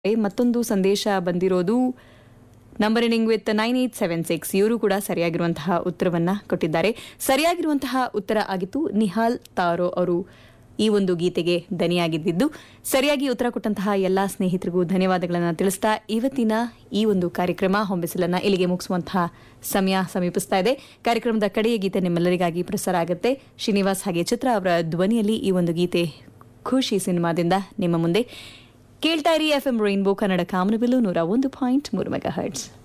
ಮತ್ತೊಂದು ಸಂದೇಶ ಬಂದಿರೋದು number ending with nine eight seven six ಇವರು ಕೂಡ ಸರಿಯಾಗಿರುವಂತಹ ಉತ್ತರವನ್ನ ಕೊಟ್ಟಿದ್ದಾರೆ ಸರಿಯಾಗಿರುವಂತಹ ಉತ್ತರ ಆಗಿತ್ತು ನಿಹಾಲ್ ತಾರೋ ಅವರು ಈ ಒಂದು ಗೀತೆಗೆ ದನಿಯಾಗಿದ್ದಿದ್ದು ಸರಿಯಾಗಿ ಉತ್ತರ ಕೊಟ್ಟಂತಹ ಎಲ್ಲಾ ಸ್ನೇಹಿತರಿಗೂ ಧನ್ಯವಾದಗಳನ್ನು ತಿಳಿಸ್ತಾ ಇವತ್ತಿನ ಈ ಒಂದು ಕಾರ್ಯಕ್ರಮ ಹೊಂಬಿಸಲನ್ನ ಇಲ್ಲಿಗೆ ಮುಗಿಸುವಂತಹ ಸಮಯ ಸಮೀಪಿಸ್ತಾ ಇದೆ ಕಾರ್ಯಕ್ರಮದ ಕಡೆಯ ಗೀತೆ ನಿಮ್ಮೆಲ್ಲರಿಗಾಗಿ ಪ್ರಸಾರ ಆಗುತ್ತೆ ಶ್ರೀನಿವಾಸ್ ಹಾಗೆ ಚಿತ್ರ ಅವರ ಧ್ವನಿಯಲ್ಲಿ ಈ ಒಂದು ಗೀತೆ ಖುಷಿ ಸಿನಿಮಾದಿಂದ ನಿಮ್ಮ ಮುಂದೆ ಕೇಳ್ತಾ ಇರಿ ಎಫ್ ಎಂ ರೈನ್ಬೋ ಕನ್ನಡ ಕಾಮನಬಿಲ್ಲು ನೂರ ಒಂದು ಪಾಯಿಂಟ್ ಮೂರು ಮೆಗಾ ಹರ್ಟ್ಸ್